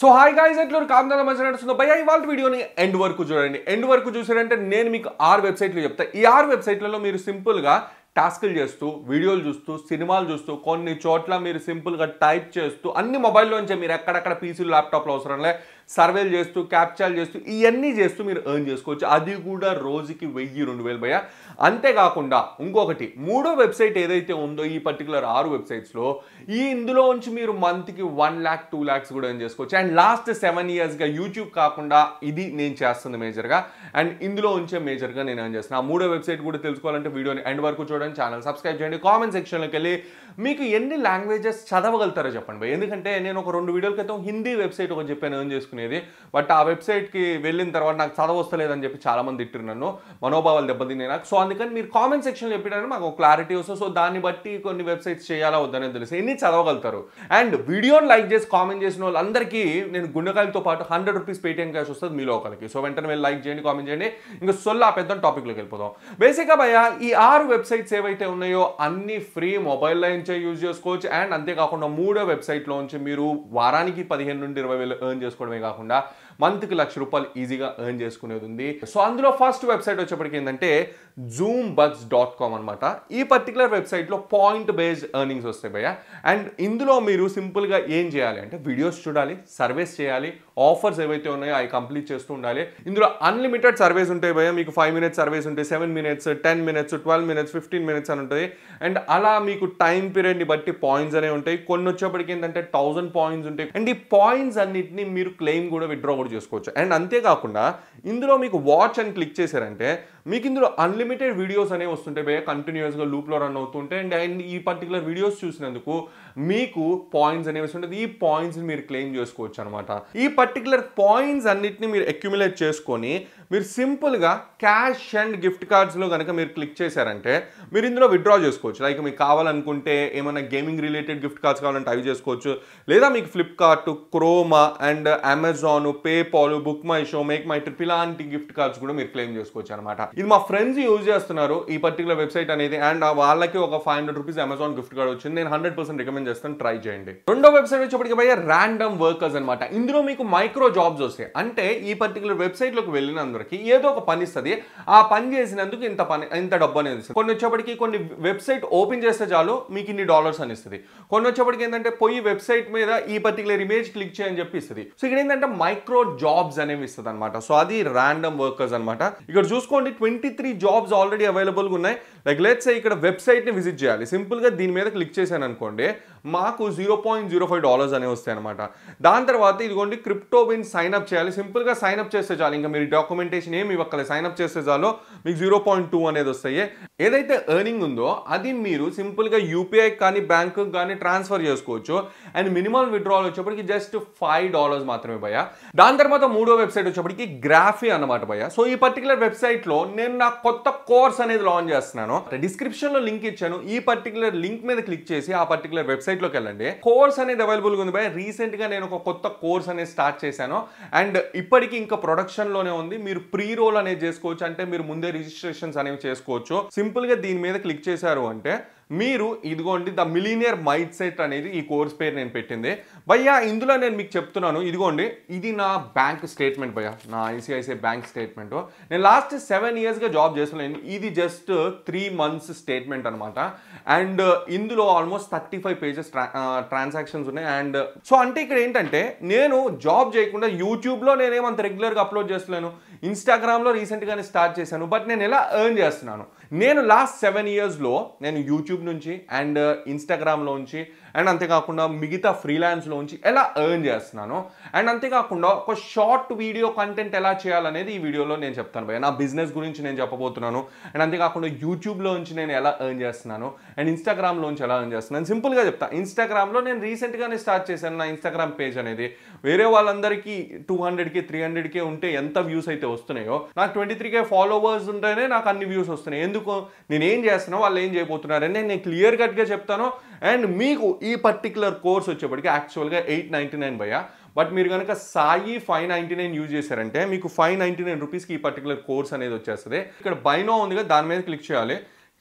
so hi guys ఎట్లా కామదాల మధ్య నడుస్తుందో భయ ఇవాళ వీడియోని ఎండ్ వరకు చూడండి ఎండ్ వరకు చూసారంటే నేను మీకు ఆరు వెబ్సైట్లు చెప్తా ఈ ఆరు వెబ్సైట్లలో మీరు సింపుల్గా టాస్కులు చేస్తూ వీడియోలు చూస్తూ సినిమాలు చూస్తూ కొన్ని చోట్ల మీరు సింపుల్గా టైప్ చేస్తూ అన్ని మొబైల్లోంచే మీరు ఎక్కడెక్కడ పీసీలు ల్యాప్టాప్లో అవసరం లే సర్వేలు చేస్తూ క్యాప్చర్లు చేస్తూ ఇవన్నీ చేస్తూ మీరు ఎర్న్ చేసుకోవచ్చు అది కూడా రోజుకి వెయ్యి రెండు వేలు భయ అంతేకాకుండా ఇంకొకటి మూడో వెబ్సైట్ ఏదైతే ఉందో ఈ పర్టికులర్ ఆరు వెబ్సైట్స్లో ఈ ఇందులో నుంచి మీరు మంత్కి వన్ ల్యాక్ టూ ల్యాక్స్ కూడా ఎర్న్ చేసుకోవచ్చు అండ్ లాస్ట్ సెవెన్ ఇయర్స్గా యూట్యూబ్ కాకుండా ఇది నేను చేస్తుంది మేజర్గా అండ్ ఇందులో ఉంచే మేజర్గా నేను ఎర్న్ చేస్తాను ఆ మూడో వెబ్సైట్ కూడా తెలుసుకోవాలంటే వీడియోని ఎండ్ వరకు చూడండి ఛానల్ సబ్స్క్రైబ్ చేయండి కామెంట్ సెక్షన్లోకి వెళ్ళి మీకు ఎన్ని లాంగ్వేజెస్ చదవగలుగుతారో చెప్పండి భయ్ ఎందుకంటే నేను ఒక రెండు వీడియోల క్రితం హిందీ వెబ్సైట్ ఒకటి చెప్పాను ఎర్న్ చేసుకునేది బట్ ఆ వెబ్సైట్కి వెళ్ళిన తర్వాత నాకు చదవస్తలేదని చెప్పి చాలా మంది తిట్టారు నన్ను మనోభావాలు దెబ్బతిన్నాయి నాకు సో అందుకని మీరు కామెంట్ సెక్షన్లో చెప్పడానికి మాకు ఒక క్లారిటీ వస్తుంది సో దాన్ని బట్టి కొన్ని వెబ్సైట్స్ చేయాలా వద్దనేది తెలుసు ఎన్ని చదవగలుగుతారు అండ్ వీడియోని లైక్ చేసి కామెంట్ చేసిన వాళ్ళందరికీ నేను గుండెకాయలతో పాటు హండ్రెడ్ రూపీస్ పేటిఎం క్యాష్ వస్తుంది మీలో ఒకరికి సో వెంటనే వెళ్ళి లైక్ చేయండి కామెంట్ చేయండి ఇంకా సొల్లా పెద్ద టాపిక్లోకి వెళ్ళిపోదాం బేసిక్గా భయ ఈ ఆరు వెబ్సైట్స్ ఏవైతే ఉన్నాయో అన్ని ఫ్రీ మొబైల్ నుంచే యూజ్ చేసుకోవచ్చు అండ్ అంతేకాకుండా మూడో వెబ్సైట్లోంచి మీరు వారానికి పదిహేను నుండి ఇరవై వేలు ఎర్న్ చేసుకోవడమే కాకుండా మంత్కి లక్ష రూపాయలు ఈజీగా ఎర్న్ చేసుకునేది ఉంది సో అందులో ఫస్ట్ వెబ్సైట్ వచ్చేప్పటికి ఏంటంటే జూమ్ బగ్స్ డాట్ కామ్ అనమాట ఈ పర్టికులర్ వెబ్సైట్లో పాయింట్ బేస్డ్ ఎర్నింగ్స్ వస్తాయి భయ్య అండ్ ఇందులో మీరు సింపుల్గా ఏం చేయాలి అంటే వీడియోస్ చూడాలి సర్వేస్ చేయాలి ఆఫర్స్ ఏవైతే ఉన్నాయో అవి కంప్లీట్ చేస్తూ ఉండాలి ఇందులో అన్లిమిటెడ్ సర్వేస్ ఉంటాయి భయ్య మీకు ఫైవ్ మినిట్స్ సర్వేస్ ఉంటాయి seven minutes ten minutes twelve minutes fifteen minutes అని ఉంటుంది అండ్ అలా మీకు టైం పీరియడ్ని బట్టి పాయింట్స్ అనేవి ఉంటాయి కొన్ని వచ్చేప్పటికి ఏంటంటే థౌసండ్ పాయింట్స్ ఉంటాయి అండ్ ఈ పాయింట్స్ అన్నిటిని మీరు క్లెయిమ్ కూడా విత్డ్రా కూడా చేసుకోవచ్చు అండ్ అంతేకాకుండా ఇందులో మీకు వాచ్ అని క్లిక్ చేశారంటే మీకు ఇందులో అన్లిమిటెడ్ వీడియోస్ అనేవి వస్తుంటాయి భయ కంటిన్యూస్గా లూప్లో రన్ అవుతుంటాయి అండ్ అండ్ ఈ పర్టికులర్ వీడియోస్ చూసినందుకు మీకు పాయింట్స్ అనేవి వస్తుంటుంది ఈ పాయింట్స్ మీరు క్లెయిమ్ చేసుకోవచ్చు అనమాట ఈ పర్టికులర్ పాయింట్స్ అన్నిటిని మీరు అక్యుములేట్ చేసుకొని మీరు సింపుల్గా క్యాష్ అండ్ గిఫ్ట్ కార్డ్స్లో కనుక మీరు క్లిక్ చేశారంటే మీరు ఇందులో విత్డ్రా చేసుకోవచ్చు లైక్ మీకు కావాలనుకుంటే ఏమైనా గేమింగ్ రిలేటెడ్ గిఫ్ట్ కార్డ్స్ కావాలంటే అవి చేసుకోవచ్చు లేదా మీకు Flipkart Croma and Amazon PayPal Book My Show Make My Trip ఇలాంటి గిఫ్ట్ కార్డ్స్ కూడా మీరు క్లెయిమ్ చేసుకోవచ్చు అనమాట ఇది మా ఫ్రెండ్స్ యూజ్ చేస్తున్నారు ఈ పర్టికులర్ వెబ్సైట్ అనేది అండ్ వాళ్ళకి ఒక five hundred rupees Amazon gift card వచ్చింది నేను హండ్రెడ్ పర్సెంట్ రికమెండ్ చేస్తాను ట్రై చేయండి రెండో వెబ్సైట్ వచ్చేప్పటికి పోయే ర్యాండమ్ వర్కర్స్ అనమాట ఇందులో మీకు మైక్రో జాబ్స్ వస్తాయి అంటే ఈ పర్టికులర్ వెబ్సైట్లోకి వెళ్ళినందరికి ఏదో ఒక పని ఇస్తుంది ఆ పని చేసినందుకు ఇంత పని ఇంత డబ్బు అనేది ఇస్తుంది కొన్ని వచ్చేప్పటికి కొన్ని వెబ్సైట్ ఓపెన్ చేస్తే చాలు మీకు ఇన్ని డాలర్స్ అని ఇస్తుంది కొన్ని వచ్చేప్పటికి ఏంటంటే పోయి వెబ్సైట్ మీద ఈ పర్టికులర్ ఇమేజ్ క్లిక్ చేయని చెప్పి ఇస్తుంది సో ఇక్కడ ఏంటంటే మైక్రో జాబ్స్ అనేవి ఇస్తుంది అనమాట సో అది ర్యాండమ్ వర్కర్స్ అనమాట ఇక్కడ చూసుకోండి ట్వంటీ త్రీ జాబ్స్ ఆల్రెడీ అవైలబుల్గా ఉన్నాయి లైక్ లెట్స్ ఇక్కడ వెబ్సైట్ని విజిట్ చేయాలి సింపుల్గా దీని మీద క్లిక్ చేశాను అనుకోండి మాకు zero point zero five dollars అనేవి వస్తాయి అనమాట దాని తర్వాత ఇదిగోండి క్రిప్టో బిన్ సైన్ అప్ చేయాలి సింపుల్గా సైన్ అప్ చేస్తే చాలు ఇంకా మీరు డాక్యుమెంటేషన్ ఏమి ఇవ్వక్కలేదు సైన్ అప్ చేస్తే చాలు మీకు జీరో పాయింట్ టూ అనేది వస్తాయి ఏదైతే ఎర్నింగ్ ఉందో అది మీరు సింపుల్గా యూపీఐ కానీ బ్యాంక్ కానీ ట్రాన్స్ఫర్ చేసుకోవచ్చు అండ్ మినిమం విత్డ్రాల్ వచ్చేప్పటికి జస్ట్ ఫైవ్ డాలర్స్ మాత్రమే భయ దాని తర్వాత మూడో వెబ్సైట్ వచ్చేప్పటికి గ్రాఫీ అన్నమాట భయ సో ఈ పర్టికులర్ వెబ్సైట్లో నేను నా కొత్త కోర్స్ అనేది లాంచ్ చేస్తున్నాను డిస్క్రిప్షన్లో లింక్ ఇచ్చాను ఈ పర్టికులర్ లింక్ మీద క్లిక్ చేసి ఆ పర్టికులర్ వెబ్సైట్లోకి వెళ్ళండి కోర్స్ అనేది అవైలబుల్గా ఉంది భయ రీసెంట్గా నేను ఒక కొత్త కోర్స్ అనేది స్టార్ట్ చేశాను అండ్ ఇప్పటికి ఇంకా ప్రొడక్షన్లోనే ఉంది మీరు ప్రీ రోల్ అనేది చేసుకోవచ్చు అంటే మీరు ముందే రిజిస్ట్రేషన్స్ అనేవి చేసుకోవచ్చు సింపుల్గా దీని మీద క్లిక్ చేశారు అంటే మీరు ఇదిగోండి ద మిలీనియర్ మైట్ సెట్ అనేది ఈ కోర్స్ పేరు నేను పెట్టింది భయ్యా ఇందులో నేను మీకు చెప్తున్నాను ఇదిగోండి ఇది నా బ్యాంక్ స్టేట్మెంట్ భయ్యా నా ఐసిఐసిఐ బ్యాంక్ స్టేట్మెంట్ నేను లాస్ట్ సెవెన్ ఇయర్స్గా జాబ్ చేస్తున్నాను ఇది జస్ట్ త్రీ మంత్స్ స్టేట్మెంట్ అనమాట అండ్ ఇందులో almost thirty five pages transactions ఉన్నాయి అండ్ సో అంటే ఇక్కడ ఏంటంటే నేను జాబ్ చేయకుండా యూట్యూబ్లో నేనేమంత రెగ్యులర్గా అప్లోడ్ చేస్తున్నాను ఇన్స్టాగ్రామ్లో రీసెంట్గానే స్టార్ట్ చేశాను బట్ నేను ఎలా ఎర్న్ చేస్తున్నాను నేను లాస్ట్ సెవెన్ ఇయర్స్లో నేను యూట్యూబ్ నుంచి అండ్ ఇన్స్టాగ్రామ్లోంచి అండ్ అంతేకాకుండా మిగతా ఫ్రీలాన్స్లోంచి ఎలా ఎర్న్ చేస్తున్నాను అండ్ అంతేకాకుండా ఒక షార్ట్ వీడియో కంటెంట్ ఎలా చేయాలనేది ఈ వీడియోలో నేను చెప్తాను భయ నా బిజినెస్ గురించి నేను చెప్పబోతున్నాను అండ్ అంతేకాకుండా యూట్యూబ్లోంచి నేను ఎలా ఎర్న్ చేస్తున్నాను అండ్ ఇన్స్టాగ్రామ్లోంచి ఎలా ఎర్న్ చేస్తున్నాను సింపుల్గా చెప్తా ఇన్స్టాగ్రామ్లో నేను రీసెంట్గానే స్టార్ట్ చేశాను నా ఇన్స్టాగ్రామ్ పేజ్ అనేది వేరే వాళ్ళందరికీ టూ హండ్రెడ్కి త్రీ హండ్రెడ్కే ఉంటే ఎంత వ్యూస్ అయితే వస్తున్నాయో నాకు ట్వంటీ త్రీకే ఫాలోవర్స్ ఉంటేనే నాకు అన్ని వ్యూస్ వస్తున్నాయి ఎందుకు నేను ఏం చేస్తున్నా వాళ్ళు ఏం చేయబోతున్నారని నేను క్లియర్ కట్గా చెప్తాను అండ్ మీకు ఈ పర్టికులర్ కోర్స్ వచ్చేప్పటికి యాక్చువల్గా ఎయిట్ నైంటీ నైన్ భయ్యా బట్ మీరు కనుక Sai five ninety nine use చేశారంటే మీకు ఫైవ్ నైంటీ నైన్ రూపీస్కి ఈ పర్టికులర్ కోర్స్ అనేది వచ్చేస్తుంది ఇక్కడ బైనో ఉంది కదా దాని మీద క్లిక్ చేయాలి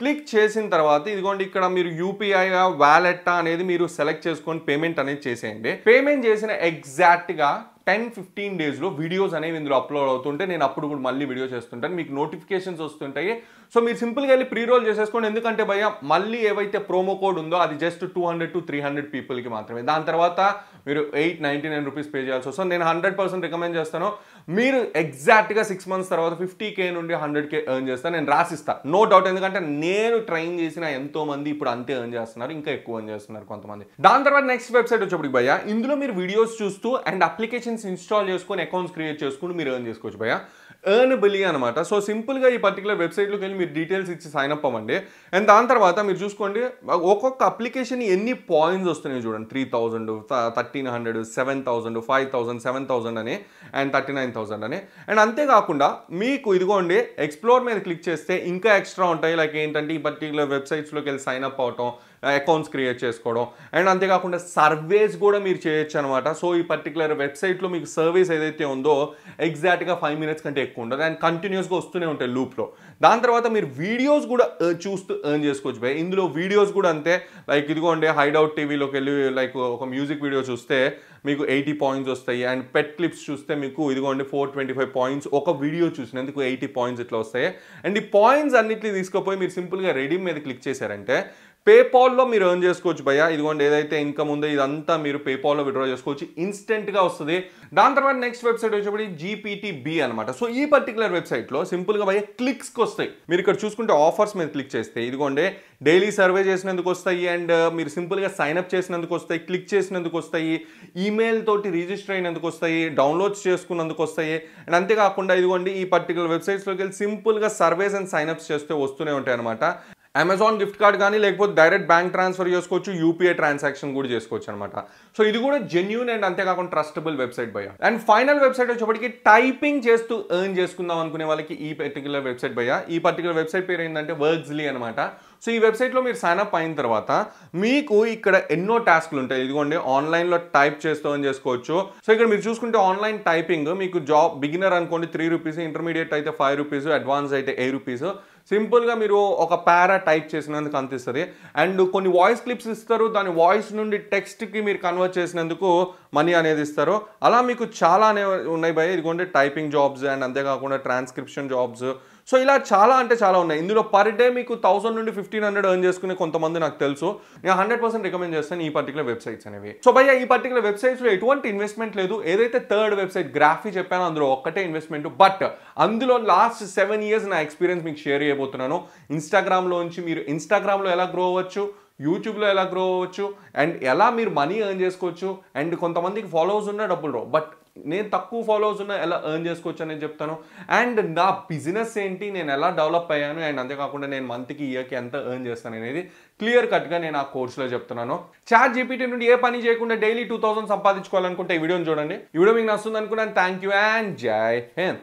క్లిక్ చేసిన తర్వాత ఇదిగోండి ఇక్కడ మీరు యూపీఐ వ్యాలెట్ అనేది మీరు సెలెక్ట్ చేసుకొని పేమెంట్ అనేది చేసేయండి పేమెంట్ చేసిన ఎగ్జాక్ట్గా టెన్ ఫిఫ్టీన్ డేస్లో వీడియోస్ అనేవి ఇందులో అప్లోడ్ అవుతుంటే నేను అప్పుడు కూడా మళ్ళీ వీడియో చేస్తుంటాను మీకు నోటిఫికేషన్స్ వస్తుంటాయి సో మీరు సింపుల్గా వెళ్ళి ప్రీ రోల్ చేసేసుకోండి ఎందుకంటే భయ్య మళ్ళీ ఏవైతే ప్రోమో కోడ్ ఉందో అది just two hundred to three hundred పీపుల్కి మాత్రమే దాని తర్వాత మీరు eight ninety nine rupees pay చేయాల్సి వస్తుంది నేను హండ్రెడ్ పర్సెంట్ రికమెండ్ చేస్తాను మీరు ఎగ్జాక్ట్గా సిక్స్ మంత్స్ తర్వాత ఫిఫ్టీ కే నుండి హండ్రెడ్ కే ఎర్న్ చేస్తాను నేను రాసిస్తా నో డౌట్ ఎందుకంటే నేను ట్రైన్ చేసిన ఎంతో మంది ఇప్పుడు అంతే ఎర్న్ చేస్తున్నారు ఇంకా ఎక్కువ ఎర్న్ చేస్తున్నారు కొంతమంది దాని తర్వాత నెక్స్ట్ వెబ్సైట్ వచ్చేప్పటికి భయ్య ఇందులో మీరు వీడియోస్ చూస్తూ అండ్ అప్లికేషన్స్ ఇన్స్టాల్ చేసుకొని అకౌంట్స్ క్రియేట్ చేసుకుని మీరు ఎర్న్ చేసుకోవచ్చు భయ్య ఎర్నబిలి అనమాట సో సింపుల్గా ఈ పర్టికులర్ వెబ్సైట్లోకి వెళ్ళి మీరు డీటెయిల్స్ ఇచ్చి సైన్ అప్ అవ్వండి అండ్ దాని తర్వాత మీరు చూసుకోండి ఒక్కొక్క అప్లికేషన్ ఎన్ని పాయింట్స్ వస్తున్నాయి చూడండి three thousand thirteen hundred seven thousand five thousand seven thousand అని అండ్ థర్టీ నైన్ థౌసండ్ అని అండ్ అంతేకాకుండా మీకు ఇదిగోండి ఎక్స్ప్లోర్ మీద క్లిక్ చేస్తే ఇంకా ఎక్స్ట్రా ఉంటాయి లైక్ ఏంటంటే ఈ పర్టికులర్ వెబ్సైట్స్లోకి వెళ్ళి సైన్ అప్ అవటం అకౌంట్స్ క్రియేట్ చేసుకోవడం అండ్ అంతేకాకుండా సర్వేస్ కూడా మీరు చేయొచ్చు అనమాట సో ఈ పర్టికులర్ వెబ్సైట్లో మీకు సర్వీస్ ఏదైతే ఉందో ఎగ్జాక్ట్గా ఫైవ్ మినిట్స్ కంటే ఎక్కువ ఉండదు అండ్ కంటిన్యూస్గా వస్తూనే ఉంటాయి లూప్లో దాని తర్వాత మీరు వీడియోస్ కూడా uh, చూస్తూ ఎర్న్ చేసుకోవచ్చు భయ్ ఇందులో వీడియోస్ కూడా అంతే లైక్ ఇదిగోండి హైడౌట్ టీవీలోకి వెళ్ళి లైక్ ఒక మ్యూజిక్ వీడియో చూస్తే మీకు ఎయిటీ పాయింట్స్ వస్తాయి అండ్ పెట్ క్లిప్స్ చూస్తే మీకు ఇదిగోండి ఫోర్ ట్వంటీ ఫైవ్ పాయింట్స్ ఒక వీడియో చూసినందుకు ఎయిటీ పాయింట్స్ ఇట్లా వస్తాయి అండ్ ఈ పాయింట్స్ అన్నిటిని తీసుకుపోయి మీరు సింపుల్గా రెడీ మీద క్లిక్ చేశారంటే పేపాల్లో మీరు ఎర్న్ చేసుకోవచ్చు భయ్య ఇదిగోండి ఏదైతే ఇన్కమ్ ఉందో ఇదంతా మీరు పేపాల్లో విడ్రా చేసుకోవచ్చు ఇన్స్టెంట్గా వస్తుంది దాని తర్వాత నెక్స్ట్ వెబ్సైట్ వచ్చేప్పటి జీపీటీ బి అనమాట సో ఈ పర్టికులర్ వెబ్సైట్లో సింపుల్గా భయ్య క్లిక్స్కి వస్తాయి మీరు ఇక్కడ చూసుకుంటే ఆఫర్స్ మీద క్లిక్ చేస్తే ఇదిగోండి డైలీ సర్వే చేసినందుకు వస్తాయి అండ్ మీరు సింపుల్గా సైన్అప్ చేసినందుకు వస్తాయి క్లిక్ చేసినందుకు వస్తాయి ఈమెయిల్ తోటి రిజిస్టర్ అయినందుకు వస్తాయి డౌన్లోడ్స్ చేసుకున్నందుకు వస్తాయి అండ్ అంతేకాకుండా ఇదిగోండి ఈ పర్టికులర్ వెబ్సైట్స్లోకి వెళ్ళి సింపుల్గా సర్వేస్ అండ్ సైన్అప్స్ చేస్తే వస్తూనే ఉంటాయి అనమాట అమెజాన్ గిఫ్ట్ కార్డ్ కానీ లేకపోతే డైరెక్ట్ బ్యాంక్ ట్రాన్స్ఫర్ చేసుకోవచ్చు యూపీఐ ట్రాన్సాక్షన్ కూడా చేసుకోవచ్చు అనమాట సో ఇది కూడా జెన్యున్ అండ్ అంతేకాకుండా ట్రస్టబుల్ వెబ్సైట్ భయ్య అండ్ ఫైనల్ వెబ్సైట్ వచ్చేప్పటికి టైపింగ్ చేస్తూ ఎర్న్ చేసుకుందాం అనుకునే వాళ్ళకి ఈ పర్టికులర్ వెబ్సైట్ భయ్య ఈ పర్టికులర్ వెబ్సైట్ పేరు ఏంటంటే వర్క్స్లీ అనమాట సో ఈ వెబ్సైట్లో మీరు సైన్ అప్ అయిన తర్వాత మీకు ఇక్కడ ఎన్నో టాస్క్లు ఉంటాయి ఇదిగోండి ఆన్లైన్లో టైప్ చేస్తూ అని చేసుకోవచ్చు సో ఇక్కడ మీరు చూసుకుంటే ఆన్లైన్ టైపింగ్ మీకు జాబ్ బిగినర్ అనుకోండి త్రీ రూపీస్ ఇంటర్మీడియట్ అయితే ఫైవ్ రూపీస్ అడ్వాన్స్ అయితే ఎయిట్ రూపీస్ సింపుల్గా మీరు ఒక పారా టైప్ చేసినందుకు అంత ఇస్తుంది అండ్ కొన్ని వాయిస్ క్లిప్స్ ఇస్తారు దాని వాయిస్ నుండి టెక్స్ట్కి మీరు కన్వర్ట్ చేసినందుకు మనీ అనేది ఇస్తారు అలా మీకు చాలా అనే ఉన్నాయి భయ ఇదిగోండి టైపింగ్ జాబ్స్ అండ్ అంతేకాకుండా ట్రాన్స్క్రిప్షన్ జాబ్స్ సో ఇలా చాలా అంటే చాలా ఉన్నాయి ఇందులో పర్ డే మీకు థౌసండ్ నుండి ఫిఫ్టీన్ హండ్రెడ్ ఎర్న్ చేసుకునే కొంతమంది నాకు తెలుసు నేను హండ్రెడ్ పర్సెంట్ రికమెండ్ చేస్తాను ఈ పర్టికులర్ వెబ్సైట్స్ అనేవి సో భయ్య ఈ పర్టికులర్ వెబ్సైట్స్లో ఎటువంటి ఇన్వెస్ట్మెంట్ లేదు ఏదైతే థర్డ్ వెబ్సైట్ గ్రాఫీ చెప్పానో అందులో ఒక్కటే ఇన్వెస్ట్మెంట్ బట్ అందులో లాస్ట్ సెవెన్ ఇయర్స్ నా ఎక్స్పీరియన్స్ మీకు షేర్ చేయబోతున్నాను ఇన్స్టాగ్రామ్లోంచి మీరు ఇన్స్టాగ్రామ్లో ఎలా గ్రో అవ్వచ్చు యూట్యూబ్లో ఎలా గ్రో అవ్వచ్చు అండ్ ఎలా మీరు మనీ ఎర్న్ చేసుకోవచ్చు అండ్ కొంతమందికి ఫాలోవర్స్ ఉన్న డబ్బులు రావు బట్ నేను తక్కువ ఫాలోవర్స్ ఉన్న ఎలా ఎర్న్ చేసుకోవచ్చు అనేది చెప్తాను అండ్ నా బిజినెస్ ఏంటి నేను ఎలా డెవలప్ అయ్యాను అండ్ అంతేకాకుండా నేను మంత్కి ఇయర్కి ఎంత ఎర్న్ చేస్తాను అనేది క్లియర్ కట్గా నేను ఆ కోర్సులో చెప్తున్నాను చాట్ జీపీటీ నుండి ఏ పని చేయకుండా డైలీ టూ థౌసండ్ సంపాదించుకోవాలనుకుంటే ఈ వీడియోని చూడండి ఈ వీడియో మీకు నచ్చుతుంది అనుకున్నాను థ్యాంక్ యూ అండ్ జై హింద్